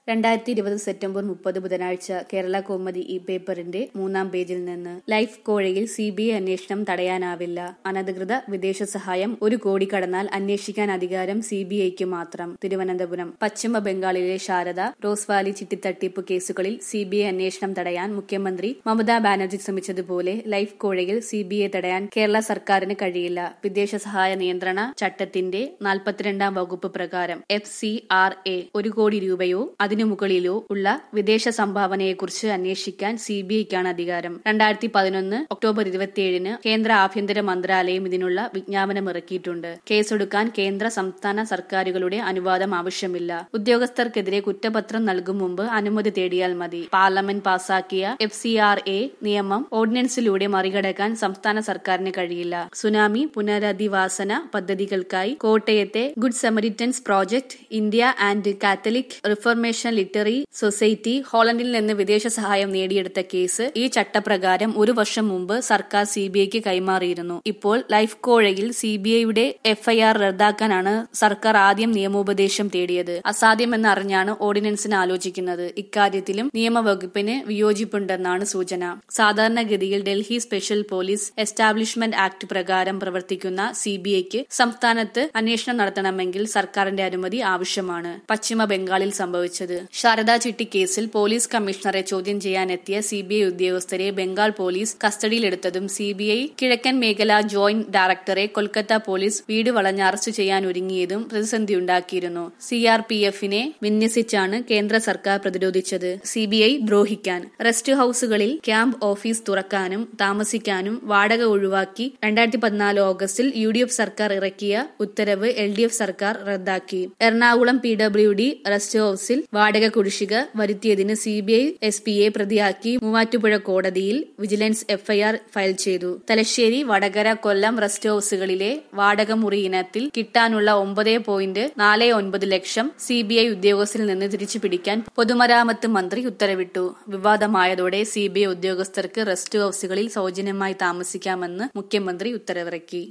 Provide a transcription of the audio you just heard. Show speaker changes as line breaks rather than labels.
രണ്ടായിരത്തി ഇരുപത് സെപ്റ്റംബർ മുപ്പത് ബുധനാഴ്ച കേരള കൗമുദി ഈ പേപ്പറിന്റെ മൂന്നാം പേജിൽ നിന്ന് ലൈഫ് കോഴയിൽ സി ബി ഐ അന്വേഷണം തടയാനാവില്ല അനധികൃത വിദേശ സഹായം ഒരു കോടി കടന്നാൽ അന്വേഷിക്കാൻ അധികാരം സി ബി ഐക്ക് മാത്രം തിരുവനന്തപുരം പശ്ചിമ ബംഗാളിലെ ശാരദ റോസ്വാലി ചിട്ടിത്തട്ടിപ്പ് കേസുകളിൽ സി ബി ഐ അന്വേഷണം തടയാൻ മുഖ്യമന്ത്രി മമതാ ബാനർജി ശ്രമിച്ചതുപോലെ ലൈഫ് കോഴയിൽ സി ബി ഐ തടയാൻ കേരള സർക്കാരിന് കഴിയില്ല വിദേശ സഹായ നിയന്ത്രണ ചട്ടത്തിന്റെ നാൽപ്പത്തിരണ്ടാം വകുപ്പ് പ്രകാരം എഫ് സി ആർ എ ഒരു കോടി രൂപയോ അതിനു മുകളിലോ ഉള്ള വിദേശ സംഭാവനയെക്കുറിച്ച് അന്വേഷിക്കാൻ സി ബി ഐക്കാണ് അധികാരം രണ്ടായിരത്തി പതിനൊന്ന് ഒക്ടോബർ ഇരുപത്തിയേഴിന് കേന്ദ്ര ആഭ്യന്തര മന്ത്രാലയം ഇതിനുള്ള വിജ്ഞാപനം ഇറക്കിയിട്ടുണ്ട് കേസെടുക്കാൻ കേന്ദ്ര സംസ്ഥാന സർക്കാരുകളുടെ അനുവാദം ആവശ്യമില്ല ഉദ്യോഗസ്ഥർക്കെതിരെ കുറ്റപത്രം നൽകും മുമ്പ് അനുമതി തേടിയാൽ മതി പാർലമെന്റ് പാസാക്കിയ എഫ് സി ആർ എ നിയമം ഓർഡിനൻസിലൂടെ മറികടക്കാൻ സംസ്ഥാന സർക്കാരിന് കഴിയില്ല സുനാമി പുനരധിവാസന പദ്ധതികൾക്കായി കോട്ടയത്തെ Good Samaritans project India and Catholic Reformation literary society ഹോളണ്ടിൽ നിന്ന് വിദേശ സഹായം നേടിയെടുത്ത കേസ് ഈ ചട്ടപ്രകാരം ഒരു വർഷം മുമ്പ് സർക്കാർ സി ബി ഐക്ക് കൈമാറിയിരുന്നു ഇപ്പോൾ ലൈഫ് കോഴയിൽ സി ബി ഐയുടെ എഫ്ഐആർ റദ്ദാക്കാനാണ് സർക്കാർ ആദ്യം നിയമോപദേശം തേടിയത് അസാധ്യമെന്ന് അറിഞ്ഞാണ് ഓർഡിനൻസിന് ആലോചിക്കുന്നത് ഇക്കാര്യത്തിലും നിയമവകുപ്പിന് വിയോജിപ്പുണ്ടെന്നാണ് സൂചന സാധാരണഗതിയിൽ Delhi special police establishment act പ്രകാരം പ്രവർത്തിക്കുന്ന സി ബി ഐക്ക് സംസ്ഥാനത്ത് അന്വേഷണം നടത്തണമെങ്കിൽ സർക്കാരിന്റെ അനുമതി ആവശ്യമാണ് പശ്ചിമ ബംഗാളിൽ സംഭവിച്ചത് ശാരദാ ചിട്ടി കേസിൽ പോലീസ് കമ്മീഷണറെ ചോദ്യം ചെയ്യാനെത്തിയ സി ബി ഐ ഉദ്യോഗസ്ഥരെ ബംഗാൾ പോലീസ് കസ്റ്റഡിയിലെടുത്തതും സി ബി ഐ കിഴക്കൻ മേഖല ജോയിന്റ് ഡയറക്ടറെ കൊൽക്കത്ത പോലീസ് വീട് വളഞ്ഞ് അറസ്റ്റ് ചെയ്യാൻ ഒരുങ്ങിയതും പ്രതിസന്ധിയുണ്ടാക്കിയിരുന്നു സി ആർ പി എഫിനെ വിന്യസിച്ചാണ് കേന്ദ്ര സർക്കാർ പ്രതിരോധിച്ചത് സി ബി ഐ ദ്രോഹിക്കാൻ റെസ്റ്റ് ഹൌസുകളിൽ ക്യാമ്പ് ഓഫീസ് തുറക്കാനും താമസിക്കാനും വാടക ഒഴിവാക്കി രണ്ടായിരത്തി പതിനാല് ഓഗസ്റ്റിൽ യു ഡി എഫ് സർക്കാർ ഇറക്കിയ ഉത്തരവ് എൽ ഡി എഫ് സർക്കാർ റദ്ദാക്കി Ernakulam P W D rest ഹൌസിൽ വാടക കുടിശ്ശിക വരുത്തിയതിന് സി ബി ഐ എസ് പിയെ പ്രതിയാക്കി മൂവാറ്റുപുഴ കോടതിയിൽ വിജിലൻസ് എഫ്ഐആർ ഫയൽ ചെയ്തു തലശ്ശേരി വടകര കൊല്ലം റെസ്റ്റ് ഹൌസുകളിലെ വാടക മുറി ഇനത്തിൽ കിട്ടാനുള്ള ഒമ്പത് പോയിന്റ് നാല് ഒൻപത് ലക്ഷം സി ബി ഐ ഉദ്യോഗസ്ഥരിൽ നിന്ന് തിരിച്ചു പിടിക്കാൻ പൊതുമരാമത്ത് മന്ത്രി ഉത്തരവിട്ടു വിവാദമായതോടെ സി ബി ഐ ഉദ്യോഗസ്ഥർക്ക് റെസ്റ്റ് ഹൌസുകളിൽ സൗജന്യമായി താമസിക്കാമെന്ന് മുഖ്യമന്ത്രി ഉത്തരവിറക്കി